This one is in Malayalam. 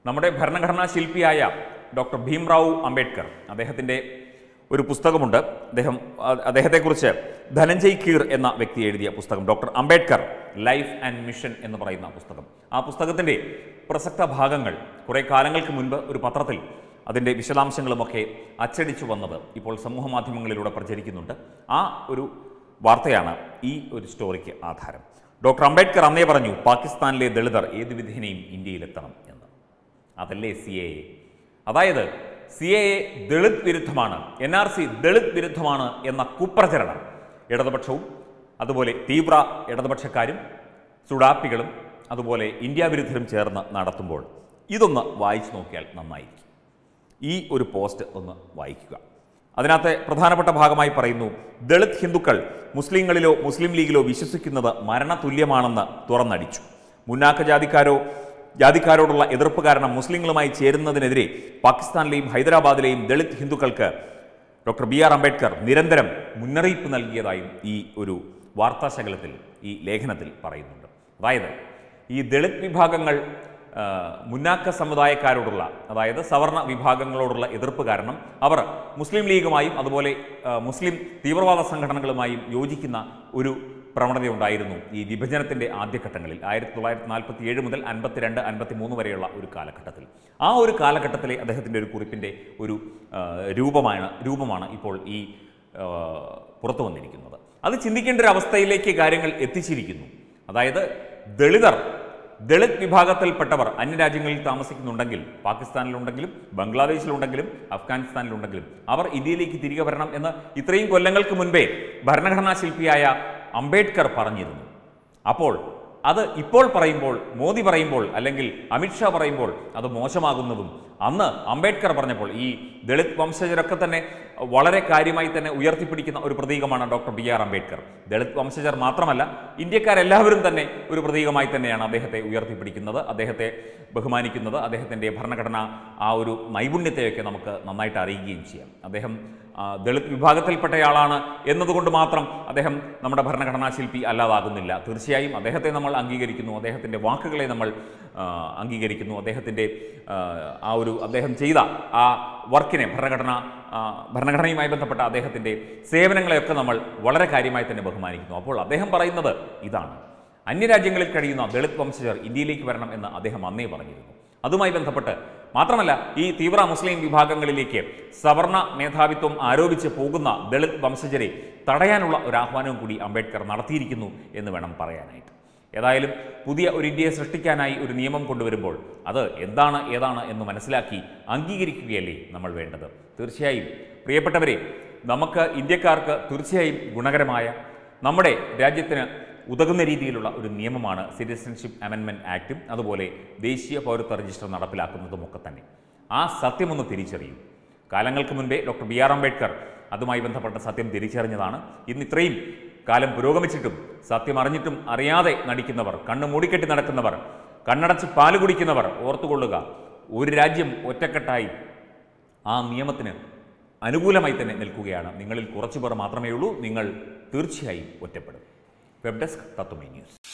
നമ്മുടെ ഭരണഘടനാ ശില്പിയായ ഡോക്ടർ ഭീംറാവു അംബേദ്കർ അദ്ദേഹത്തിൻ്റെ ഒരു പുസ്തകമുണ്ട് അദ്ദേഹം അ- അദ്ദേഹത്തെക്കുറിച്ച് ധനഞ്ജയ് കീർ എന്ന വ്യക്തി എഴുതിയ പുസ്തകം doctor Ambedkar life and mission എന്ന് പറയുന്ന പുസ്തകം ആ പുസ്തകത്തിൻ്റെ പ്രസക്ത ഭാഗങ്ങൾ കുറേ കാലങ്ങൾക്ക് മുൻപ് ഒരു പത്രത്തിൽ അതിൻ്റെ വിശദാംശങ്ങളുമൊക്കെ അച്ചടിച്ചു വന്നത് ഇപ്പോൾ സമൂഹ മാധ്യമങ്ങളിലൂടെ പ്രചരിക്കുന്നുണ്ട് ആ ഒരു വാർത്തയാണ് ഈ ഒരു സ്റ്റോറിക്ക് ആധാരം ഡോക്ടർ അംബേദ്കർ അന്നേ പറഞ്ഞു പാകിസ്ഥാനിലെ ദളിതർ ഏത് വിധേനയും ഇന്ത്യയിലെത്തണം എന്ന് അതല്ലേ സി എ അതായത് സി എ ദളിത് വിരുദ്ധമാണ് എൻ ആർ സി ദളിത് വിരുദ്ധമാണ് എന്ന കുപ്രചരണം ഇടതുപക്ഷവും അതുപോലെ തീവ്ര ഇടതുപക്ഷക്കാരും സുഡാപ്പികളും അതുപോലെ ഇന്ത്യ വിരുദ്ധരും ചേർന്ന് നടത്തുമ്പോൾ ഇതൊന്ന് വായിച്ചു നോക്കിയാൽ നന്നായിരിക്കും ഈ ഒരു പോസ്റ്റ് ഒന്ന് വായിക്കുക അതിനകത്തെ പ്രധാനപ്പെട്ട ഭാഗമായി പറയുന്നു ദളിത് ഹിന്ദുക്കൾ മുസ്ലിങ്ങളിലോ മുസ്ലിം ലീഗിലോ വിശ്വസിക്കുന്നത് മരണതുല്യമാണെന്ന് തുറന്നടിച്ചു മുന്നാക്ക ജാതിക്കാരോ ജാതിക്കാരോടുള്ള എതിർപ്പ് കാരണം മുസ്ലിങ്ങളുമായി ചേരുന്നതിനെതിരെ പാകിസ്ഥാനിലെയും ഹൈദരാബാദിലെയും ദളിത് ഹിന്ദുക്കൾക്ക് ഡോക്ടർ ബി ആർ അംബേദ്കർ നിരന്തരം മുന്നറിയിപ്പ് നൽകിയതായും ഈ ഒരു വാർത്താശകലത്തിൽ ഈ ലേഖനത്തിൽ പറയുന്നുണ്ട് അതായത് ഈ ദളിത് വിഭാഗങ്ങൾ ആ, മുന്നാക്ക സമുദായക്കാരോടുള്ള അതായത് സവർണ വിഭാഗങ്ങളോടുള്ള എതിർപ്പ് കാരണം അവർ മുസ്ലിം ലീഗുമായും അതുപോലെ ആ, മുസ്ലിം തീവ്രവാദ സംഘടനകളുമായും യോജിക്കുന്ന ഒരു പ്രവണതയുണ്ടായിരുന്നു ഈ വിഭജനത്തിൻ്റെ ആദ്യഘട്ടങ്ങളിൽ ആയിരത്തി തൊള്ളായിരത്തി നാൽപ്പത്തി ഏഴ് മുതൽ അൻപത്തിരണ്ട് അൻപത്തി മൂന്ന് വരെയുള്ള ഒരു കാലഘട്ടത്തിൽ ആ ഒരു കാലഘട്ടത്തിലെ അദ്ദേഹത്തിൻ്റെ ഒരു കുറിപ്പിൻ്റെ ഒരു ആ, രൂപമാണ് രൂപമാണ് ഇപ്പോൾ ഈ ആ, പുറത്തു വന്നിരിക്കുന്നത് അത് ചിന്തിക്കേണ്ട ഒരു അവസ്ഥയിലേക്ക് കാര്യങ്ങൾ എത്തിച്ചിരിക്കുന്നു അതായത് ദളിതർ ദളിത് വിഭാഗത്തിൽപ്പെട്ടവർ അന്യരാജ്യങ്ങളിൽ താമസിക്കുന്നുണ്ടെങ്കിൽ പാകിസ്ഥാനിലുണ്ടെങ്കിലും ബംഗ്ലാദേശിലുണ്ടെങ്കിലും അഫ്ഗാനിസ്ഥാനിലുണ്ടെങ്കിലും അവർ ഇന്ത്യയിലേക്ക് തിരികെ വരണം എന്ന് ഇത്രയും കൊല്ലങ്ങൾക്ക് മുൻപേ ഭരണഘടനാ ശില്പിയായ അംബേദ്കർ പറഞ്ഞിരുന്നു അപ്പോൾ അത് ഇപ്പോൾ പറയുമ്പോൾ മോദി പറയുമ്പോൾ അല്ലെങ്കിൽ അമിത്ഷാ പറയുമ്പോൾ അത് മോശമാകുന്നതും അന്ന് അംബേദ്കർ പറഞ്ഞപ്പോൾ ഈ ദളിത് വംശജരൊക്കെ തന്നെ വളരെ കാര്യമായി തന്നെ ഉയർത്തിപ്പിടിക്കുന്ന ഒരു പ്രതീകമാണ് doctor B R Ambedkar Dalit വംശജർ മാത്രമല്ല ഇന്ത്യക്കാരെല്ലാവരും തന്നെ ഒരു പ്രതീകമായി തന്നെയാണ് അദ്ദേഹത്തെ ഉയർത്തിപ്പിടിക്കുന്നത് അദ്ദേഹത്തെ ബഹുമാനിക്കുന്നത് അദ്ദേഹത്തിൻ്റെ ഭരണഘടന ആ ഒരു നൈപുണ്യത്തെയൊക്കെ നമുക്ക് നന്നായിട്ട് അറിയുകയും ചെയ്യാം അദ്ദേഹം ആ, ദളിത് വിഭാഗത്തിൽപ്പെട്ടയാളാണ് എന്നതുകൊണ്ട് മാത്രം അദ്ദേഹം നമ്മുടെ ഭരണഘടനാ ശില്പി അല്ലാതാകുന്നില്ല തീർച്ചയായും അദ്ദേഹത്തെ നമ്മൾ അംഗീകരിക്കുന്നു അദ്ദേഹത്തിൻ്റെ വാക്കുകളെ നമ്മൾ ആ, അംഗീകരിക്കുന്നു അദ്ദേഹത്തിൻ്റെ ആ, ആ ഒരു അദ്ദേഹം ചെയ്ത ആ വർക്കിനെ ഭരണഘടന ആ, ഭരണഘടനയുമായി ബന്ധപ്പെട്ട അദ്ദേഹത്തിൻ്റെ സേവനങ്ങളെയൊക്കെ നമ്മൾ വളരെ കാര്യമായി തന്നെ ബഹുമാനിക്കുന്നു അപ്പോൾ അദ്ദേഹം പറയുന്നത് ഇതാണ് അന്യരാജ്യങ്ങളിൽ കഴിയുന്ന ദളിത് വംശജർ ഇന്ത്യയിലേക്ക് വരണം എന്ന് അദ്ദേഹം അന്നേ പറഞ്ഞിരുന്നു അതുമായി ബന്ധപ്പെട്ട് മാത്രമല്ല ഈ തീവ്ര മുസ്ലിം വിഭാഗങ്ങളിലേക്ക് സവർണ മേധാവിത്വം ആരോപിച്ച് പോകുന്ന ദളിത് വംശജരെ തടയാനുള്ള ഒരു ആഹ്വാനവും കൂടി അംബേദ്കർ നടത്തിയിരിക്കുന്നു എന്ന് വേണം പറയാനായിട്ട് ഏതായാലും പുതിയ ഒരു ഇന്ത്യയെ സൃഷ്ടിക്കാനായി ഒരു നിയമം കൊണ്ടുവരുമ്പോൾ അത് എന്താണ് ഏതാണ് എന്ന് മനസ്സിലാക്കി അംഗീകരിക്കുകയല്ലേ നമ്മൾ വേണ്ടത് തീർച്ചയായും പ്രിയപ്പെട്ടവരെ നമുക്ക് ഇന്ത്യക്കാർക്ക് തീർച്ചയായും ഗുണകരമായ നമ്മുടെ രാജ്യത്തിന് ഉതകുന്ന രീതിയിലുള്ള ഒരു നിയമമാണ് സിറ്റിസൺഷിപ്പ് അമെൻമെൻറ്റ് ആക്റ്റും അതുപോലെ ദേശീയ പൗരത്വ രജിസ്റ്റർ നടപ്പിലാക്കുന്നതും ഒക്കെ തന്നെ ആ സത്യമൊന്ന് തിരിച്ചറിയും കാലങ്ങൾക്ക് മുൻപേ ഡോക്ടർ ബി ആർ അംബേദ്കർ അതുമായി ബന്ധപ്പെട്ട സത്യം തിരിച്ചറിഞ്ഞതാണ് ഇന്ന് ഇത്രയും കാലം പുരോഗമിച്ചിട്ടും സത്യം അറിഞ്ഞിട്ടും അറിയാതെ നടിക്കുന്നവർ കണ്ണ് മൂടിക്കെട്ടി നടക്കുന്നവർ കണ്ണടച്ച് പാല് കുടിക്കുന്നവർ ഓർത്തുകൊള്ളുക ഒരു രാജ്യം ഒറ്റക്കെട്ടായി ആ നിയമത്തിന് അനുകൂലമായി തന്നെ നിൽക്കുകയാണ് നിങ്ങളിൽ കുറച്ചു പേർ മാത്രമേ ഉള്ളൂ നിങ്ങൾ തീർച്ചയായും ഒറ്റപ്പെടും വെബ് ഡെസ്ക് തത്വമേ ന്യൂസ്